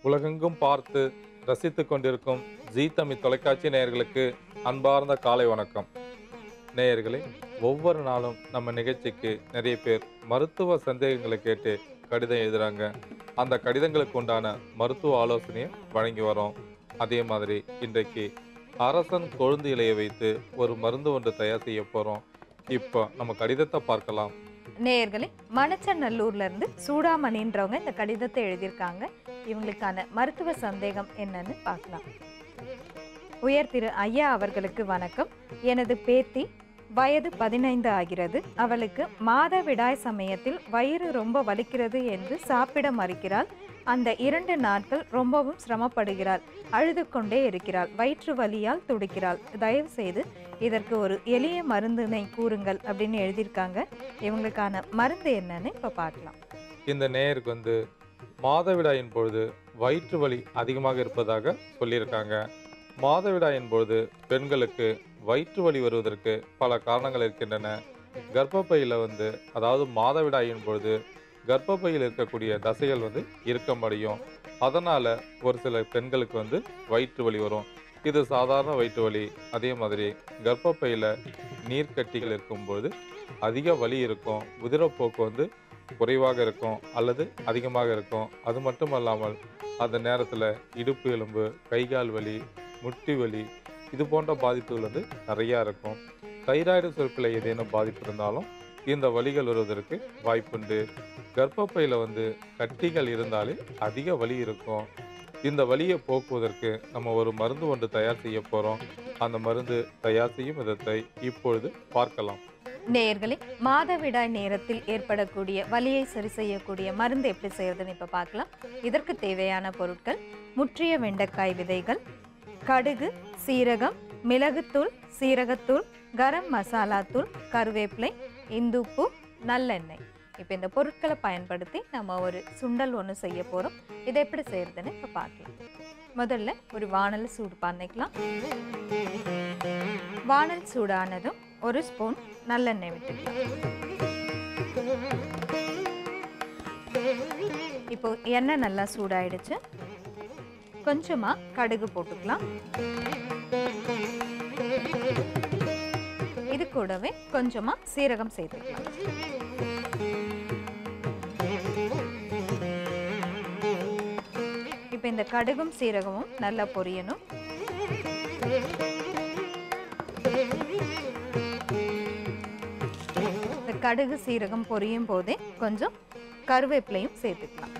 உலகெங்கும் பார்த்து ரசித்துக் கொண்டிருக்கும் ஜீ தமிழ் தொலைக்காட்சி நேயர்களுக்கு அன்பார்ந்த காலை வணக்கம் நேயர்களே ஒவ்வொரு நாளும் நம்ம நிகழ்ச்சிக்கு நிறைய பேர் மருத்துவ சந்தேகங்களை கேட்டு கடிதம் எழுதுறாங்க அந்த கடிதங்களுக்கு உண்டான மருத்துவ ஆலோசனையை வழங்கி வரோம் அதே மாதிரி இன்றைக்கு அரசன் கொழுந்து இலையை வைத்து ஒரு மருந்து ஒன்று தயார் செய்ய போறோம் இப்போ நம்ம கடிதத்தை பார்க்கலாம் நேயர்களே மணச்சநல்லூர்ல இருந்து சூடாமணின்றவங்க இந்த கடிதத்தை எழுதியிருக்காங்க இவங்களுக்கான மருத்துவ சந்தேகம் என்னன்னு பார்க்கலாம் உயர் திரு ஐயா அவர்களுக்கு வணக்கம் எனது பேத்தி வயது பதினைந்து ஆகிறது அவளுக்கு மாதவிடாய் சமயத்தில் வயிறு ரொம்ப வலிக்கிறது என்று சாப்பிட மறுக்கிறாள் அந்த இரண்டு நாட்கள் ரொம்பவும் சிரமப்படுகிறாள் அழுது கொண்டே இருக்கிறாள் வயிற்று வலியால் துடிக்கிறாள் தயவு செய்து இதற்கு ஒரு எளிய மருந்தினை கூறுங்கள் அப்படின்னு எழுதியிருக்காங்க இவங்களுக்கான மருந்து என்னன்னு இப்போ பார்க்கலாம் இந்த நேயருக்கு வந்து மாதவிடாயின் பொழுது வயிற்று வலி அதிகமாக இருப்பதாக சொல்லியிருக்காங்க மாதவிடாயின் பொழுது பெண்களுக்கு வயிற்று வலி வருவதற்கு பல காரணங்கள் இருக்கின்றன கர்ப்பப்பையில் வந்து அதாவது மாதவிடாயின் பொழுது கர்ப்பப்பையில் இருக்கக்கூடிய தசைகள் வந்து இறுக்கமடையும் அதனால் ஒரு சில பெண்களுக்கு வந்து வயிற்று வலி வரும் இது சாதாரண வயிற்று வலி அதே மாதிரி கர்ப்பப்பையில் நீர்க்கட்டிகள் இருக்கும்பொழுது அதிக வலி இருக்கும் உதிரப்போக்கு வந்து குறைவாக இருக்கும் அல்லது அதிகமாக இருக்கும் அது மட்டும் அல்லாமல் அந்த நேரத்தில் இடுப்பு எலும்பு கைகால் வலி முட்டி வலி இது போன்ற பாதிப்புகள் வந்து நிறையா இருக்கும் தைராய்டு சுரப்பில் ஏதேனும் பாதிப்பு இருந்தாலும் இந்த வலிகள் வருவதற்கு வாய்ப்புண்டு கர்ப்பப்பையில் வந்து கட்டிகள் இருந்தாலே அதிக வலி இருக்கும் இந்த வலியை போக்குவதற்கு நம்ம ஒரு மருந்து ஒன்று தயார் செய்ய போகிறோம் அந்த மருந்து தயார் செய்யும் விதத்தை இப்பொழுது பார்க்கலாம் நேயர்களே மாதவிடாய் நேரத்தில் ஏற்படக்கூடிய வலியை சரி செய்யக்கூடிய மருந்து எப்படி செய்யறதுன்னு இப்போ பார்க்கலாம் இதற்கு தேவையான பொருட்கள் முற்றிய வெண்டைக்காய் விதைகள் கடுகு சீரகம் மிளகுத்தூள் சீரகத்தூள் கரம் மசாலா தூள் கருவேப்பிலை இந்துப்பு நல்லெண்ணெய் இப்போ இந்த பொருட்களை பயன்படுத்தி நம்ம ஒரு சுண்டல் ஒன்று செய்ய போகிறோம் இதை எப்படி செய்யறதுன்னு இப்போ பார்க்கலாம் முதல்ல ஒரு வானல் சூடு பண்ணிக்கலாம் வானல் சூடானதும் ஒரு ஸ்பூன் நல்லெண்ணெய் விட்டுக்கலாம் இப்போ எண்ணெய் நல்லா சூடாயிடுச்சு கொஞ்சமா கடுகு போட்டுக்கலாம் இது கூடவே கொஞ்சமா சீரகம் சேர்த்துக்கலாம் இப்போ இந்த கடுகும் சீரகமும் நல்லா பொரியணும் இந்த கடுகு சீரகம் பொரியும் போதே கொஞ்சம் கருவேப்பிலையும் சேர்த்துக்கலாம்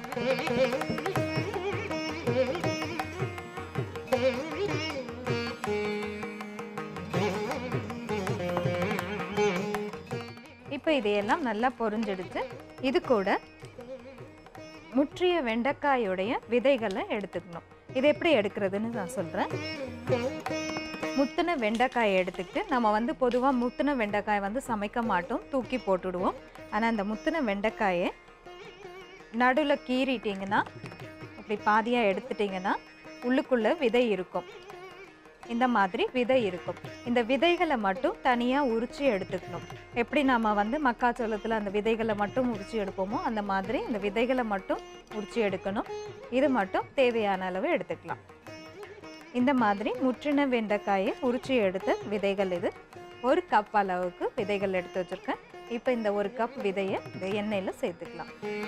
இப்போ இதையெல்லாம் நல்லா பொரிஞ்செடுத்து இது கூட முற்றிய வெண்டைக்காயோடைய விதைகளை எடுத்துக்கணும் இது எப்படி எடுக்கிறதுன்னு நான் சொல்கிறேன் முத்தின வெண்டைக்காயை எடுத்துக்கிட்டு நம்ம வந்து பொதுவாக முத்தின வெண்டைக்காய் வந்து சமைக்க மாட்டோம் தூக்கி போட்டுடுவோம் ஆனால் அந்த முத்தின வெண்டைக்காயை நடுவில் கீறிட்டிங்கன்னா இப்படி பாதியாக எடுத்துட்டிங்கன்னா உள்ளுக்குள்ளே விதை இருக்கும் இந்த மாதிரி விதை இருக்கும் இந்த விதைகளை மட்டும் தனியாக உரிச்சு எடுத்துக்கணும் எப்படி நம்ம வந்து மக்காச்சோளத்தில் அந்த விதைகளை மட்டும் உரிச்சு எடுப்போமோ அந்த மாதிரி இந்த விதைகளை மட்டும் உரிச்சு எடுக்கணும் இது மட்டும் தேவையான அளவு எடுத்துக்கலாம் இந்த மாதிரி முற்றின வெண்டைக்காயை உரிச்சு எடுத்த விதைகள் இது ஒரு கப் அளவுக்கு விதைகள் எடுத்து வச்சுருக்கேன் இப்போ இந்த ஒரு கப் விதையை இந்த எண்ணெயில் சேர்த்துக்கலாம்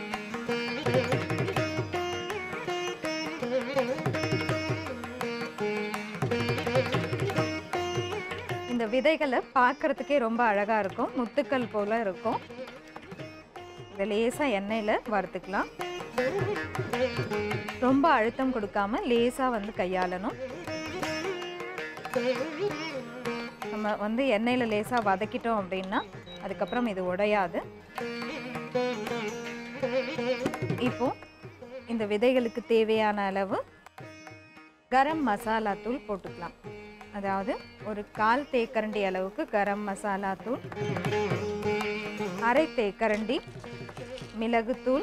இந்த விதைகளை பார்க்கறதுக்கே ரொம்ப அழகாக இருக்கும் முத்துக்கள் போல இருக்கும் இதை லேசாக எண்ணெயில் வறுத்துக்கலாம் ரொம்ப அழுத்தம் கொடுக்காம லேசாக வந்து கையாளணும் நம்ம வந்து எண்ணெயில் லேசாக வதக்கிட்டோம் அப்படின்னா அதுக்கப்புறம் இது உடையாது இப்போ இந்த விதைகளுக்கு தேவையான அளவு கரம் மசாலா தூள் போட்டுக்கலாம் அதாவது ஒரு கால் தேக்கரண்டி அளவுக்கு கரம் மசாலா தூள் அரை தேக்கரண்டி மிளகுத்தூள்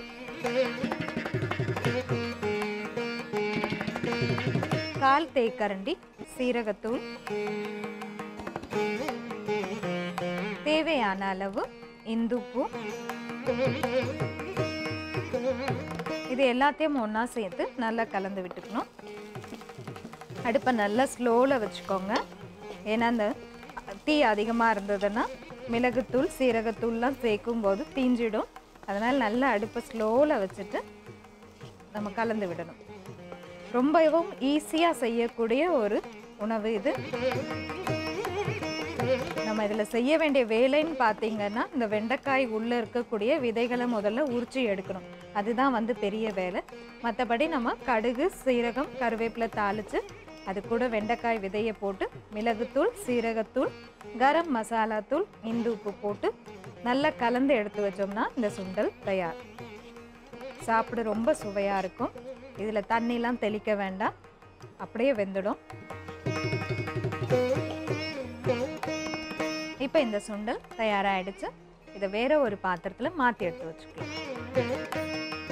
கால் தேக்கரண்டி சீரகத்தூள் தேவையான அளவு இந்துப்பு இது எல்லாத்தையும் ஒன்றா சேர்த்து நல்லா கலந்து விட்டுக்கணும் அடுப்பை நல்லா ஸ்லோவில் வச்சுக்கோங்க ஏன்னா அந்த தீ அதிகமாக இருந்ததுன்னா மிளகுத்தூள் சீரகத்தூள்லாம் சேர்க்கும் போது தீஞ்சிடும் அதனால் நல்லா அடுப்பை ஸ்லோவில் வச்சுட்டு நம்ம கலந்து விடணும் ரொம்பவும் ஈஸியாக செய்யக்கூடிய ஒரு உணவு இது நம்ம இதில் செய்ய வேண்டிய வேலைன்னு பார்த்தீங்கன்னா இந்த வெண்டைக்காய் உள்ளே இருக்கக்கூடிய விதைகளை முதல்ல உரிச்சு எடுக்கணும் அதுதான் வந்து பெரிய வேலை மற்றபடி நம்ம கடுகு சீரகம் கருவேப்பிலை தாளித்து அது கூட வெண்டைக்காய் விதையை போட்டு மிளகுத்தூள் சீரகத்தூள் கரம் மசாலா தூள் இந்து உப்பு போட்டு நல்லா கலந்து எடுத்து வச்சோம்னா இந்த சுண்டல் தயார் சாப்பிட ரொம்ப சுவையாக இருக்கும் இதில் தண்ணிலாம் தெளிக்க வேண்டாம் அப்படியே வெந்துடும் இப்போ இந்த சுண்டல் தயாராகிடுச்சு இதை வேற ஒரு பாத்திரத்தில் மாற்றி எடுத்து வச்சுக்கலாம்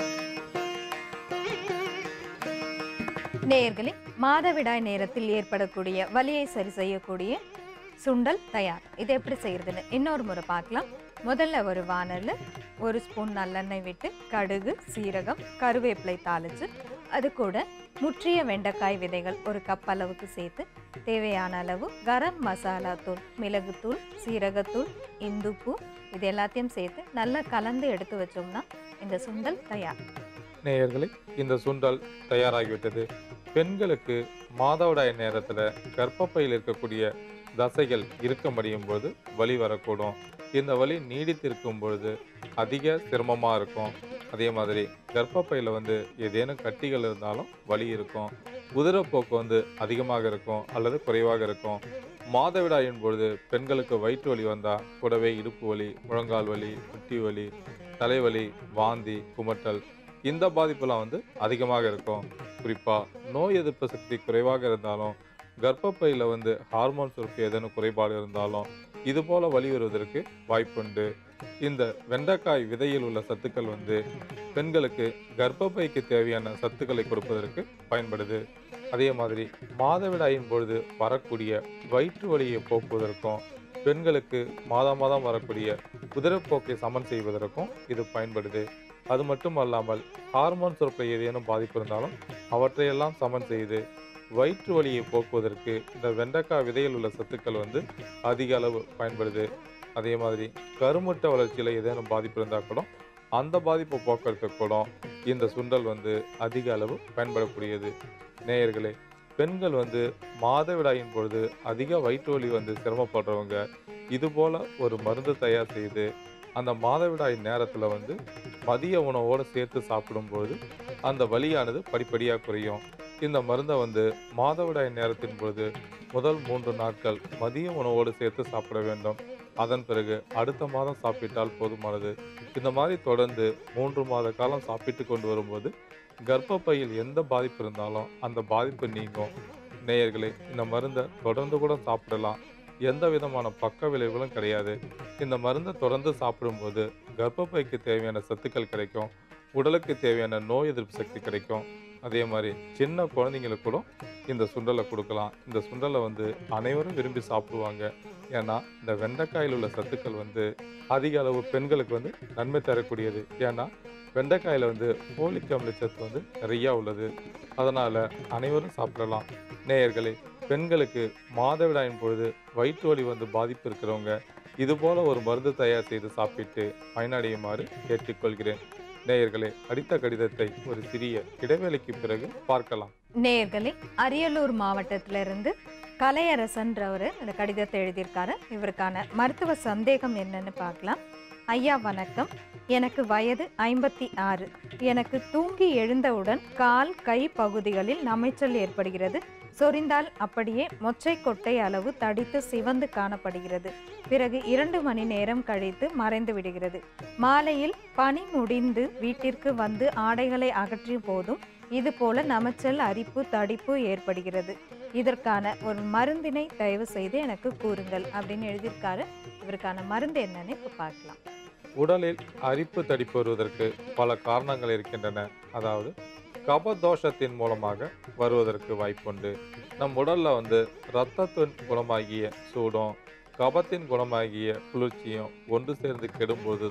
நேயர்களே மாதவிடாய் நேரத்தில் ஏற்படக்கூடிய வலியை சரி செய்யக்கூடிய சுண்டல் தயார் இது எப்படி செய்யறதுன்னு இன்னொரு முறை பார்க்கலாம் முதல்ல ஒரு வானல்ல ஒரு ஸ்பூன் நல்லெண்ணெய் விட்டு கடுகு சீரகம் கருவேப்பிலை தாளிச்சு அது கூட முற்றிய வெண்டைக்காய் விதைகள் ஒரு கப் அளவுக்கு சேர்த்து தேவையான அளவு கரம் மசாலா தூள் மிளகுத்தூள் சீரகத்தூள் இந்துப்பு இது எல்லாத்தையும் சேர்த்து நல்லா கலந்து எடுத்து வச்சோம்னா இந்த சுண்டல் தயார் நேயர்களே இந்த சுண்டல் தயாராகிவிட்டது பெண்களுக்கு மாதவிடாய் நேரத்தில் கர்ப்பப்பையில் இருக்கக்கூடிய தசைகள் இருக்க முடியும் போது வலி வரக்கூடும் இந்த வலி நீடித்திருக்கும் பொழுது அதிக சிரமமாக இருக்கும் அதே மாதிரி கர்ப்பப்பையில் வந்து ஏதேனும் கட்டிகள் இருந்தாலும் வலி இருக்கும் உதிரப்போக்கு வந்து அதிகமாக இருக்கும் அல்லது குறைவாக இருக்கும் மாதவிடாயின் பொழுது பெண்களுக்கு வயிற்று வலி வந்தால் கூடவே இடுப்பு வலி முழங்கால் வலி முட்டி வலி தலைவலி வாந்தி குமட்டல் இந்த பாதிப்புலாம் வந்து அதிகமாக இருக்கும் குறிப்பாக நோய் எதிர்ப்பு சக்தி குறைவாக இருந்தாலும் கர்ப்பப்பையில் வந்து ஹார்மோன் சுரப்பு ஏதேனும் குறைபாடு இருந்தாலும் இது போல வலி வருவதற்கு வாய்ப்புண்டு இந்த வெண்டைக்காய் விதையில் உள்ள சத்துக்கள் வந்து பெண்களுக்கு கர்ப்பப்பைக்கு தேவையான சத்துக்களை கொடுப்பதற்கு பயன்படுது அதே மாதிரி மாதவிடாயின் பொழுது வரக்கூடிய வயிற்று வலியை போக்குவதற்கும் பெண்களுக்கு மாதம் மாதம் வரக்கூடிய குதிரைப்போக்கை சமன் செய்வதற்கும் இது பயன்படுது அது மட்டும் அல்லாமல் ஹார்மோன் சுரப்பில் ஏதேனும் பாதிப்பு இருந்தாலும் அவற்றையெல்லாம் சமன் செய்து வயிற்று வலியை போக்குவதற்கு இந்த வெண்டைக்காய் விதையில் உள்ள சத்துக்கள் வந்து அதிக அளவு பயன்படுது அதே மாதிரி கருமுட்டை வளர்ச்சியில் ஏதேனும் பாதிப்பு இருந்தால் கூட அந்த பாதிப்பை போக்குறதுக்கு கூட இந்த சுண்டல் வந்து அதிக அளவு பயன்படக்கூடியது நேயர்களே பெண்கள் வந்து மாதவிடாயின் பொழுது அதிக வயிற்று வலி வந்து சிரமப்படுறவங்க இது போல ஒரு மருந்து தயார் செய்து அந்த மாதவிடாய் நேரத்தில் வந்து மதிய உணவோடு சேர்த்து சாப்பிடும்போது அந்த வலியானது படிப்படியாக குறையும் இந்த மருந்தை வந்து மாதவிடாய் நேரத்தின் பொழுது முதல் மூன்று நாட்கள் மதிய உணவோடு சேர்த்து சாப்பிட வேண்டும் அதன் பிறகு அடுத்த மாதம் சாப்பிட்டால் போதுமானது இந்த மாதிரி தொடர்ந்து மூன்று மாத காலம் சாப்பிட்டு கொண்டு வரும்போது கர்ப்பப்பையில் எந்த பாதிப்பு இருந்தாலும் அந்த பாதிப்பு நீங்கும் நேயர்களே இந்த மருந்தை தொடர்ந்து கூட சாப்பிடலாம் எந்த விதமான பக்க விளைவுகளும் கிடையாது இந்த மருந்தை தொடர்ந்து சாப்பிடும்போது கர்ப்பப்பைக்கு தேவையான சத்துக்கள் கிடைக்கும் உடலுக்கு தேவையான நோய் எதிர்ப்பு சக்தி கிடைக்கும் அதே மாதிரி சின்ன குழந்தைங்களுக்கு கூட இந்த சுண்டலை கொடுக்கலாம் இந்த சுண்டலை வந்து அனைவரும் விரும்பி சாப்பிடுவாங்க ஏன்னா இந்த வெண்டைக்காயில் உள்ள சத்துக்கள் வந்து அதிக அளவு பெண்களுக்கு வந்து நன்மை தரக்கூடியது ஏன்னா வெண்டைக்காயில் வந்து போலிக் அமிலச்சத்து வந்து நிறையா உள்ளது அதனால் அனைவரும் சாப்பிடலாம் நேயர்களே பெண்களுக்கு மாதவிடாயின் பொழுது வயிற்று வலி வந்து பாதிப்பு இருக்கிறவங்க இது போல ஒரு மருந்து தயார் செய்து சாப்பிட்டு பயனடையுமாறு கேட்டுக்கொள்கிறேன் நேயர்களே அடித்த கடிதத்தை ஒரு சிறிய இடைவேளைக்கு பிறகு பார்க்கலாம் நேயர்களே அரியலூர் மாவட்டத்திலிருந்து கலையரசன்றவர் இந்த கடிதத்தை எழுதியிருக்காரு இவருக்கான மருத்துவ சந்தேகம் என்னன்னு பார்க்கலாம் ஐயா வணக்கம் எனக்கு வயது ஐம்பத்தி ஆறு எனக்கு தூங்கி எழுந்தவுடன் கால் கை பகுதிகளில் நமைச்சல் ஏற்படுகிறது சொரிந்தால் அப்படியே மொச்சை கொட்டை அளவு தடித்து சிவந்து காணப்படுகிறது பிறகு இரண்டு மணி நேரம் கழித்து மறைந்து விடுகிறது மாலையில் பனி முடிந்து வீட்டிற்கு வந்து ஆடைகளை அகற்றிய போதும் இது போல நமைச்சல் அரிப்பு தடிப்பு ஏற்படுகிறது இதற்கான ஒரு மருந்தினை தயவு செய்து எனக்கு கூறுங்கள் அப்படின்னு எழுதியிருக்காரு இவருக்கான மருந்து என்னன்னு இப்போ பார்க்கலாம் உடலில் அரிப்பு தடிப்பு வருவதற்கு பல காரணங்கள் இருக்கின்றன அதாவது கபதோஷத்தின் மூலமாக வருவதற்கு வாய்ப்புண்டு நம் உடல்ல வந்து இரத்தத்தின் குணமாகிய சூடும் கபத்தின் குணமாகிய குளிர்ச்சியும் ஒன்று சேர்ந்து கெடும்போது தான்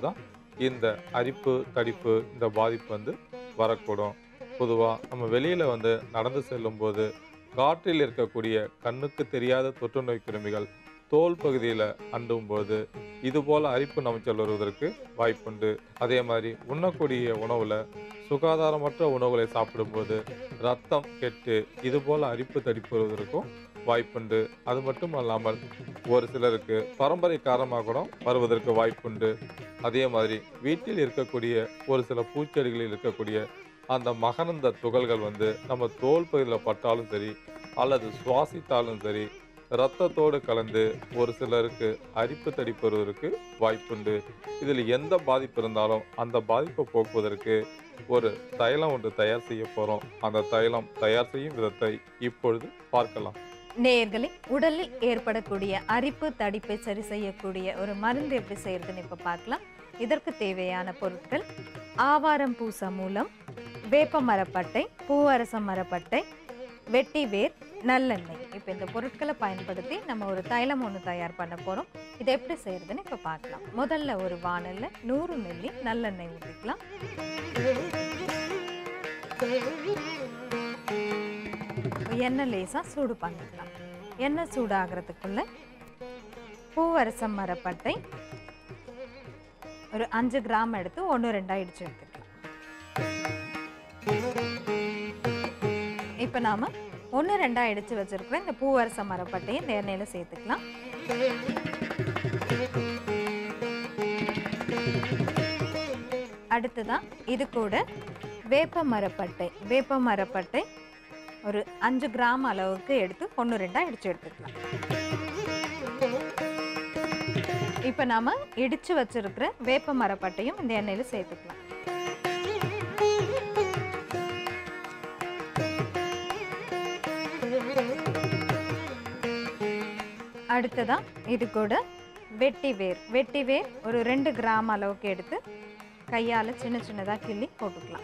இந்த அரிப்பு தடிப்பு இந்த பாதிப்பு வந்து வரக்கூடும் பொதுவாக நம்ம வெளியில் வந்து நடந்து செல்லும்போது காற்றில் இருக்கக்கூடிய கண்ணுக்கு தெரியாத தொற்று நோய் கிருமிகள் தோல் பகுதியில் அண்டும்போது இதுபோல் அரிப்பு நமைச்சல் வருவதற்கு வாய்ப்புண்டு அதே மாதிரி உண்ணக்கூடிய உணவில் சுகாதாரமற்ற உணவுகளை சாப்பிடும்போது ரத்தம் கெட்டு இதுபோல் அரிப்பு தடிப்பு வருவதற்கும் வாய்ப்புண்டு அது மட்டும் அல்லாமல் ஒரு சிலருக்கு பரம்பரை காரணமாக கூட வருவதற்கு வாய்ப்புண்டு அதே மாதிரி வீட்டில் இருக்கக்கூடிய ஒரு சில பூச்செடிகளில் இருக்கக்கூடிய அந்த மகரந்த துகள்கள் வந்து நம்ம தோல் பகுதியில் பட்டாலும் சரி அல்லது சுவாசித்தாலும் சரி இரத்தத்தோடு கலந்து ஒரு சிலருக்கு அரிப்பு தடிப்பு வருவதற்கு வாய்ப்புண்டு இதில் எந்த பாதிப்பு இருந்தாலும் அந்த பாதிப்பை போக்குவதற்கு ஒரு தைலம் ஒன்று தயார் செய்ய போகிறோம் அந்த தைலம் தயார் செய்யும் விதத்தை இப்பொழுது பார்க்கலாம் நேயர்களே உடலில் ஏற்படக்கூடிய அரிப்பு தடிப்பை சரி செய்யக்கூடிய ஒரு மருந்து எப்படி செய்யறதுன்னு இப்போ பார்க்கலாம் இதற்கு தேவையான பொருட்கள் ஆவாரம் பூ சமூலம் வேப்ப மரப்பட்டை பூவரச மரப்பட்டை வெட்டி வேர் நல்லெண்ணெய் இப்போ இந்த பொருட்களை பயன்படுத்தி நம்ம ஒரு தைலம் ஒன்று தயார் பண்ண போகிறோம் இதை எப்படி செய்யறதுன்னு இப்போ பார்க்கலாம் முதல்ல ஒரு வானல்ல நூறு மில்லி நல்லெண்ணெய் ஊற்றிக்கலாம் எண்ணெய் லேசாக சூடு பண்ணிக்கலாம் எண்ணெய் சூடாகிறதுக்குள்ள பூவரசம் மரப்பட்டை ஒரு அஞ்சு கிராம் எடுத்து ஒன்று ரெண்டாக இடிச்சு எடுத்துக்கலாம் இப்போ நாம ஒன்று ரெண்டாக இடித்து வச்சிருக்கிற இந்த பூவரச மரப்பட்டையை இந்த எண்ணெயில் சேர்த்துக்கலாம் அடுத்ததான் இது கூட வேப்ப மரப்பட்டை வேப்ப மரப்பட்டை ஒரு அஞ்சு கிராம் அளவுக்கு எடுத்து ஒன்று ரெண்டாக இடிச்சு எடுத்துக்கலாம் இப்போ நாம இடிச்சு வச்சிருக்கிற வேப்ப மரப்பட்டையும் இந்த எண்ணெயில் சேர்த்துக்கலாம் அடுத்ததா இது கூட வெட்டி வேர் வெட்டி வேர் ஒரு ரெண்டு கிராம் அளவுக்கு எடுத்து கையால் சின்ன சின்னதாக கிள்ளி போட்டுக்கலாம்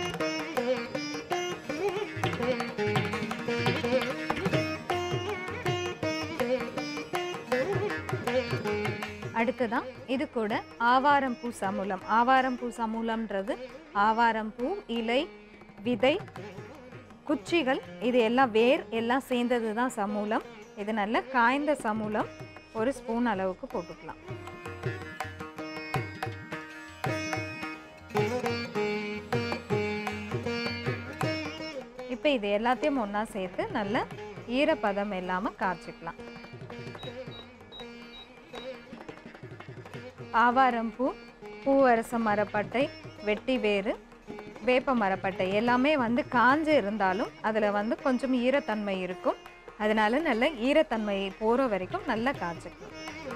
அடுத்ததான் இது கூட ஆவாரம் பூ சமூலம் ஆவாரம் பூ சமூலம்ன்றது ஆவாரம் பூ இலை விதை குச்சிகள் இது எல்லாம் வேர் எல்லாம் சேர்ந்தது தான் சமூலம் இது நல்ல காய்ந்த சமூலம் ஒரு ஸ்பூன் அளவுக்கு போட்டுக்கலாம் இப்போ இது எல்லாத்தையும் ஒன்றா சேர்த்து நல்ல ஈரப்பதம் இல்லாமல் காய்ச்சிக்கலாம் ஆவாரம் பூ பூவரச மரப்பட்டை வெட்டி வேறு வேப்ப மரப்பட்டை எல்லாமே வந்து காஞ்சு இருந்தாலும் அதில் வந்து கொஞ்சம் ஈரத்தன்மை இருக்கும் அதனால நல்ல ஈரத்தன்மை போகிற வரைக்கும் நல்லா காய்ச்சிக்கணும்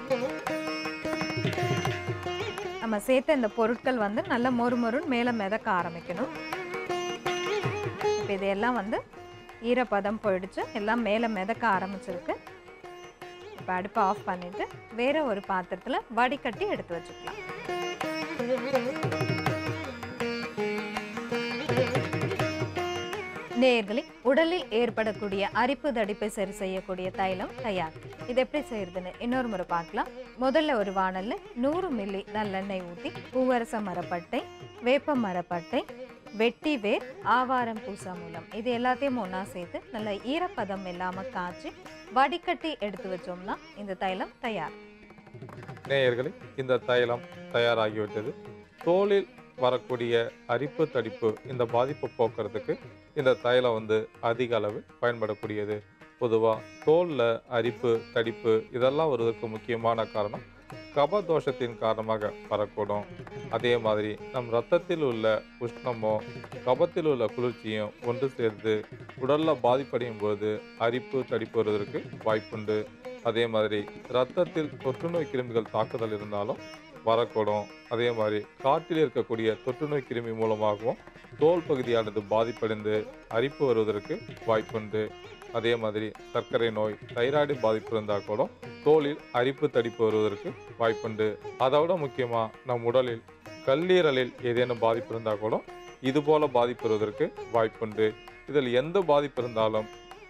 நம்ம சேர்த்த இந்த பொருட்கள் வந்து நல்ல மொறு மொறுன்னு மேலே மிதக்க ஆரம்பிக்கணும் இப்போ இதெல்லாம் வந்து ஈரப்பதம் போயிடுச்சு எல்லாம் மேலே மிதக்க ஆரம்பிச்சிருக்கு இப்போ அடுப்பை ஆஃப் பண்ணிட்டு வேற ஒரு பாத்திரத்தில் வடிகட்டி எடுத்து வச்சுக்கலாம் நேயர்களே உடலில் ஏற்படக்கூடிய அரிப்பு தடிப்பை சரி செய்யக்கூடிய தைலம் தயார் இது எப்படி செய்யறதுன்னு இன்னொரு முறை பார்க்கலாம் முதல்ல ஒரு வாணல்ல நூறு மில்லி நல்லெண்ணெய் ஊற்றி பூவரச மரப்பட்டை வேப்ப மரப்பட்டை வெட்டி வேர் ஆவாரம் பூசமூலம் இது எல்லாத்தையும் ஒன்றா சேர்த்து நல்ல ஈரப்பதம் இல்லாமல் காய்ச்சி வடிகட்டி எடுத்து வச்சோம்னா இந்த தைலம் தயார் நேயர்களே இந்த தைலம் தயாராகிவிட்டது தோலில் வரக்கூடிய அரிப்பு தடிப்பு இந்த பாதிப்பை போக்குறதுக்கு இந்த தைலம் வந்து அதிக அளவில் பயன்படக்கூடியது பொதுவாக தோலில் அரிப்பு தடிப்பு இதெல்லாம் வருவதற்கு முக்கியமான காரணம் கபதோஷத்தின் காரணமாக வரக்கூடும் அதே மாதிரி நம் ரத்தத்தில் உள்ள உஷ்ணமோ கபத்தில் உள்ள குளிர்ச்சியும் ஒன்று சேர்ந்து உடலில் பாதிப்படையும் போது அரிப்பு தடிப்பு வருவதற்கு வாய்ப்புண்டு அதே மாதிரி ரத்தத்தில் தொற்றுநோய் கிருமிகள் தாக்குதல் இருந்தாலும் வரக்கூடும் அதே மாதிரி காற்றில் இருக்கக்கூடிய தொற்றுநோய் கிருமி மூலமாகவும் தோல் பகுதியானது பாதிப்படைந்து அரிப்பு வருவதற்கு வாய்ப்புண்டு அதே மாதிரி சர்க்கரை நோய் தைராய்டு பாதிப்பு இருந்தால் கூட தோலில் அரிப்பு தடிப்பு வருவதற்கு வாய்ப்புண்டு அதை விட முக்கியமாக நம் உடலில் கல்லீரலில் ஏதேனும் பாதிப்பு இருந்தால் கூட இது போல பாதிப்பு வருவதற்கு வாய்ப்புண்டு இதில் எந்த பாதிப்பு இருந்தாலும்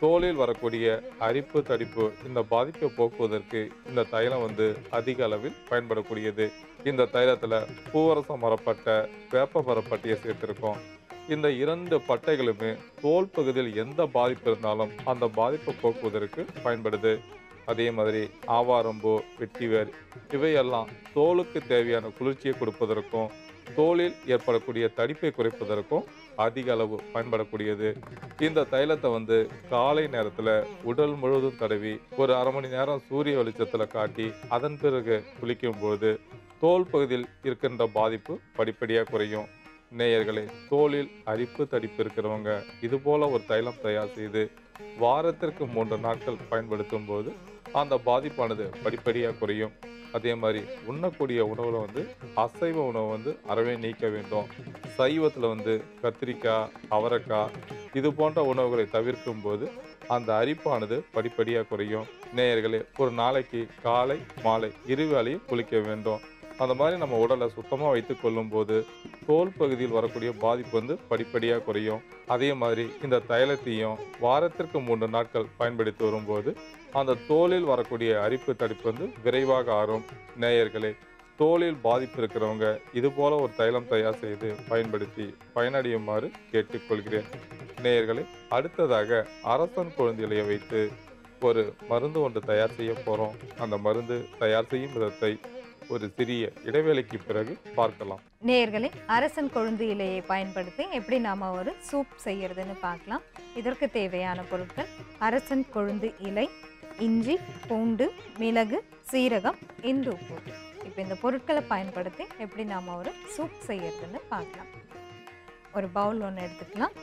தோலில் வரக்கூடிய அரிப்பு தடிப்பு இந்த பாதிப்பை போக்குவதற்கு இந்த தைலம் வந்து அதிக அளவில் பயன்படக்கூடியது இந்த தைலத்துல பூவரசம் மரப்பட்ட வேப்ப மரப்பட்டையை சேர்த்திருக்கோம் இந்த இரண்டு பட்டைகளுமே தோல் பகுதியில் எந்த பாதிப்பு இருந்தாலும் அந்த பாதிப்பை போக்குவதற்கு பயன்படுது அதே மாதிரி ஆவாரம்பூ வெட்டிவேர் இவையெல்லாம் தோலுக்கு தேவையான குளிர்ச்சியை கொடுப்பதற்கும் தோலில் ஏற்படக்கூடிய தடிப்பை குறைப்பதற்கும் அதிக அளவு பயன்படக்கூடியது இந்த தைலத்தை வந்து காலை நேரத்துல உடல் முழுவதும் தடவி ஒரு அரை மணி நேரம் சூரிய வெளிச்சத்துல காட்டி அதன் பிறகு குளிக்கும் பொழுது தோல் பகுதியில் இருக்கின்ற பாதிப்பு படிப்படியாக குறையும் நேயர்களே தோலில் அரிப்பு தடிப்பு இருக்கிறவங்க இது போல ஒரு தைலம் தயார் செய்து வாரத்திற்கு மூன்று நாட்கள் பயன்படுத்தும் போது அந்த பாதிப்பானது படிப்படியாக குறையும் அதே மாதிரி உண்ணக்கூடிய உணவுல வந்து அசைவ உணவு வந்து அறவே நீக்க வேண்டும் சைவத்துல வந்து கத்திரிக்காய் அவரைக்காய் இது போன்ற உணவுகளை தவிர்க்கும் போது அந்த அரிப்பானது படிப்படியாக குறையும் நேயர்களே ஒரு நாளைக்கு காலை மாலை இரு வேளையும் குளிக்க வேண்டும் அந்த மாதிரி நம்ம உடலை சுத்தமாக வைத்து கொள்ளும் போது தோல் பகுதியில் வரக்கூடிய பாதிப்பு வந்து படிப்படியாக குறையும் அதே மாதிரி இந்த தைலத்தையும் வாரத்திற்கு மூன்று நாட்கள் பயன்படுத்தி வரும்போது அந்த தோலில் வரக்கூடிய அரிப்பு தடிப்பு வந்து விரைவாக ஆறும் நேயர்களே தோலில் பாதிப்பு இருக்கிறவங்க இது போல ஒரு தைலம் தயார் செய்து பயன்படுத்தி பயனடையுமாறு கேட்டுக்கொள்கிறேன் நேயர்களே அடுத்ததாக அரசன் குழந்தையிலையை வைத்து ஒரு மருந்து ஒன்று தயார் செய்ய போறோம் அந்த மருந்து தயார் செய்யும் விதத்தை ஒரு சிறிய இடைவேளைக்கு பிறகு பார்க்கலாம் நேயர்களே அரசன் கொழுந்து இலையை பயன்படுத்தி எப்படி நாம ஒரு சூப் செய்யறதுன்னு பார்க்கலாம் இதற்கு தேவையான பொருட்கள் அரசன் கொழுந்து இலை இஞ்சி பூண்டு மிளகு சீரகம் இந்து உப்பு இப்போ இந்த பொருட்களை பயன்படுத்தி எப்படி நாம ஒரு சூப் செய்யறதுன்னு பார்க்கலாம் ஒரு பவுல் ஒன்று எடுத்துக்கலாம்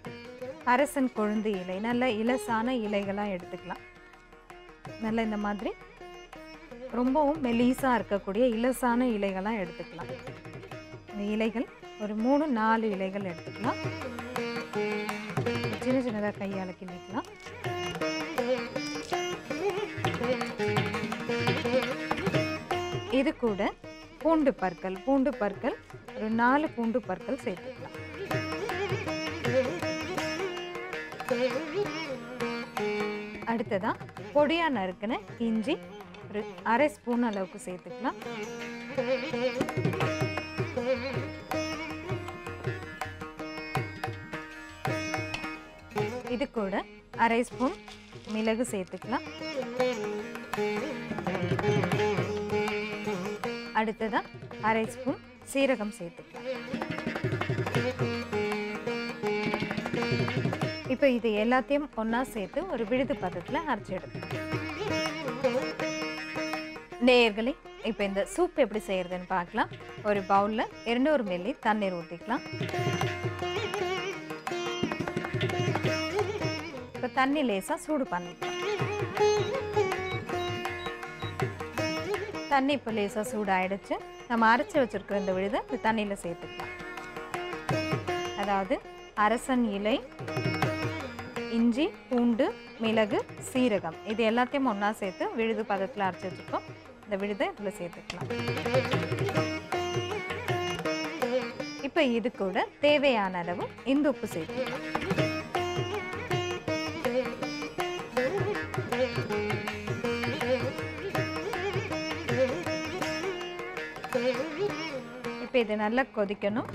அரசன் கொழுந்து இலை நல்ல இலசான இலைகளாக எடுத்துக்கலாம் நல்ல இந்த மாதிரி ரொம்பவும் மெலீஸாக இருக்கக்கூடிய இலசான இலைகளாக எடுத்துக்கலாம் இந்த இலைகள் ஒரு மூணு நாலு இலைகள் எடுத்துக்கலாம் சின்ன சின்னதாக கையால் கிள்ளிக்கலாம் இது கூட பூண்டு பற்கள் பூண்டு பற்கள் ஒரு நாலு பூண்டு பற்கள் சேர்த்துக்கலாம் அடுத்ததா பொடியா நறுக்குன இஞ்சி ஒரு அரை ஸ்பூன் அளவுக்கு சேர்த்துக்கலாம் இது கூட அரை ஸ்பூன் மிளகு சேர்த்துக்கலாம் அடுத்ததா அரை ஸ்பூன் சீரகம் சேர்த்துக்கலாம் இப்போ இது எல்லாத்தையும் ஒன்றா சேர்த்து ஒரு விழுது பதத்தில் அரைச்சி எடுக்கணும் நேயர்களே இப்போ இந்த சூப் எப்படி செய்யறதுன்னு பார்க்கலாம் ஒரு பவுலில் இருநூறு மில்லி தண்ணீர் ஊற்றிக்கலாம் இப்போ தண்ணி லேசாக சூடு பண்ணிக்கலாம் தண்ணி இப்போ லேசாக சூடாயிடுச்சு நம்ம அரைச்சி வச்சிருக்கிற இந்த விழுதை இந்த தண்ணியில் சேர்த்துக்கலாம் அதாவது அரசன் இலை இஞ்சி பூண்டு மிளகு சீரகம் இது எல்லாத்தையும் ஒன்றா சேர்த்து விழுது பதத்தில் அரைச்சி வச்சுருக்கோம் இந்த விழுதை இதில் சேர்த்துக்கலாம் இப்போ இது கூட தேவையான அளவு இந்து உப்பு சேர்த்துக்கலாம் இப்போ இது நல்லா கொதிக்கணும்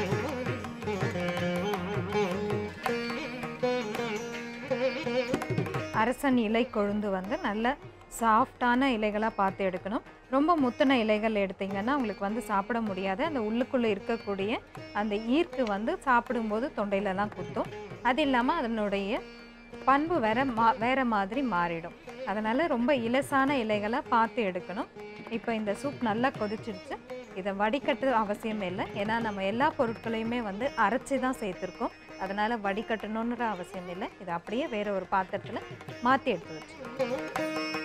அரசன் இலை கொழுந்து வந்து நல்ல சாஃப்டான இலைகளாக பார்த்து எடுக்கணும் ரொம்ப முத்தின இலைகள் எடுத்தீங்கன்னா உங்களுக்கு வந்து சாப்பிட முடியாது அந்த உள்ளுக்குள்ளே இருக்கக்கூடிய அந்த ஈர்க்கு வந்து சாப்பிடும்போது தொண்டையிலலாம் குத்தும் அது இல்லாமல் அதனுடைய பண்பு வேற மா வேற மாதிரி மாறிடும் அதனால் ரொம்ப இலசான இலைகளாக பார்த்து எடுக்கணும் இப்போ இந்த சூப் நல்லா கொதிச்சிடுச்சு இதை வடிகட்டு அவசியம் இல்லை ஏன்னா நம்ம எல்லா பொருட்களையுமே வந்து அரைச்சி தான் சேர்த்துருக்கோம் அதனால் வடிகட்டணுன்ற அவசியம் இல்லை இதை அப்படியே வேற ஒரு பாத்திரத்தில் மாற்றி எடுத்து வச்சு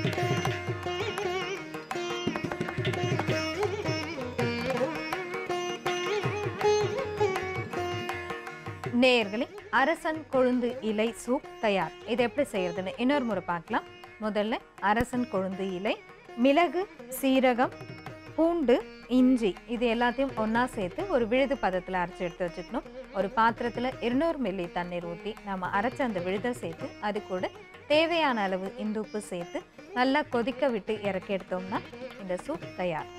நேயர்களே அரசன் கொழுந்து இலை சூப் தயார் இது எப்படி செய்யறதுன்னு இன்னொரு முறை பார்க்கலாம் முதல்ல அரசன் கொழுந்து இலை மிளகு சீரகம் பூண்டு இஞ்சி இது எல்லாத்தையும் ஒன்றா சேர்த்து ஒரு விழுது பதத்தில் அரைச்சி எடுத்து வச்சுக்கணும் ஒரு பாத்திரத்தில் இருநூறு மில்லி தண்ணீர் ஊற்றி நம்ம அரைச்ச அந்த விழுதை சேர்த்து அது கூட தேவையான அளவு இந்துப்பு சேர்த்து நல்லா கொதிக்க விட்டு இறக்கி எடுத்தோம்னா இந்த சூப் தயார்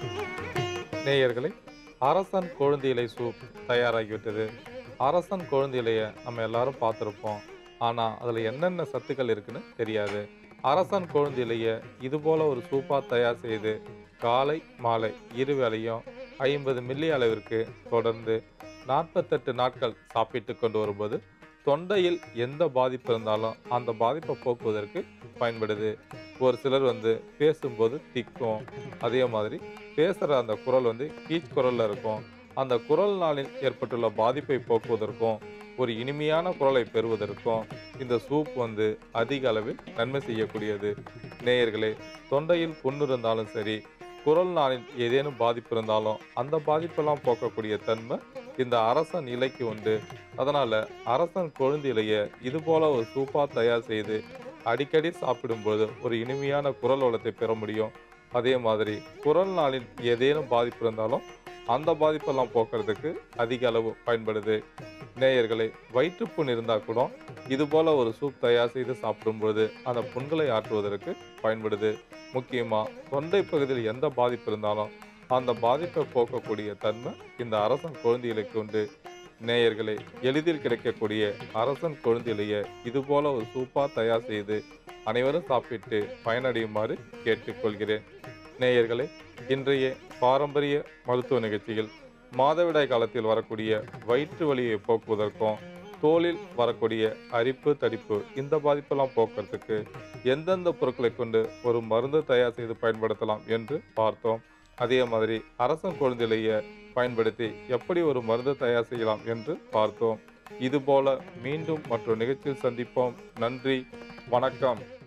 நேயர்களே அரசன் கொழுந்து இலை சூப் தயாராகிவிட்டது அரசன் கொழுந்து இலையை நம்ம எல்லாரும் பார்த்துருப்போம் ஆனால் அதில் என்னென்ன சத்துக்கள் இருக்குன்னு தெரியாது அரசன் கொழுந்து இலையை இது போல ஒரு சூப்பாக தயார் செய்து காலை மாலை இரு வேளையும் ஐம்பது மில்லி அளவிற்கு தொடர்ந்து நாற்பத்தெட்டு நாட்கள் சாப்பிட்டு கொண்டு வரும்போது தொண்டையில் எந்த பாதிப்பு இருந்தாலும் அந்த பாதிப்பை போக்குவதற்கு பயன்படுது ஒரு சிலர் வந்து பேசும்போது திக்கும் அதே மாதிரி பேசுகிற அந்த குரல் வந்து கீச் குரலில் இருக்கும் அந்த குரல் நாளில் ஏற்பட்டுள்ள பாதிப்பை போக்குவதற்கும் ஒரு இனிமையான குரலை பெறுவதற்கும் இந்த சூப் வந்து அதிக அளவில் நன்மை செய்யக்கூடியது நேயர்களே தொண்டையில் புண்ணு இருந்தாலும் சரி குரல் நாளில் ஏதேனும் பாதிப்பு இருந்தாலும் அந்த பாதிப்பெல்லாம் போக்கக்கூடிய தன்மை இந்த அரசன் இலைக்கு உண்டு அதனால அரசன் கொழுந்து இலையை இது போல ஒரு சூப்பா தயார் செய்து அடிக்கடி சாப்பிடும்போது ஒரு இனிமையான குரல் வளத்தை பெற முடியும் அதே மாதிரி குரல் நாளில் ஏதேனும் பாதிப்பு இருந்தாலும் அந்த பாதிப்பெல்லாம் போக்குறதுக்கு அதிக அளவு பயன்படுது நேயர்களே வயிற்றுப்புண் இருந்தால் கூட இது போல ஒரு சூப் தயார் செய்து சாப்பிடும்பொழுது அந்த புண்களை ஆற்றுவதற்கு பயன்படுது முக்கியமாக தொண்டை பகுதியில் எந்த பாதிப்பு இருந்தாலும் அந்த பாதிப்பை போக்கக்கூடிய தன்மை இந்த அரசன் கொழுந்து இலைக்கு உண்டு நேயர்களே எளிதில் கிடைக்கக்கூடிய அரசன் கொழுந்து இலையை இது போல ஒரு சூப்பா தயார் செய்து அனைவரும் சாப்பிட்டு பயனடையுமாறு கேட்டுக்கொள்கிறேன் நேயர்களே இன்றைய பாரம்பரிய மருத்துவ நிகழ்ச்சியில் மாதவிடாய் காலத்தில் வரக்கூடிய வயிற்று வலியை போக்குவதற்கும் தோலில் வரக்கூடிய அரிப்பு தடிப்பு இந்த பாதிப்பெல்லாம் போக்குறதுக்கு எந்தெந்த பொருட்களை கொண்டு ஒரு மருந்து தயார் செய்து பயன்படுத்தலாம் என்று பார்த்தோம் அதே மாதிரி அரசன் குழந்தையிலேயே பயன்படுத்தி எப்படி ஒரு மருந்து தயார் செய்யலாம் என்று பார்த்தோம் இதுபோல மீண்டும் மற்றொரு நிகழ்ச்சியில் சந்திப்போம் நன்றி வணக்கம்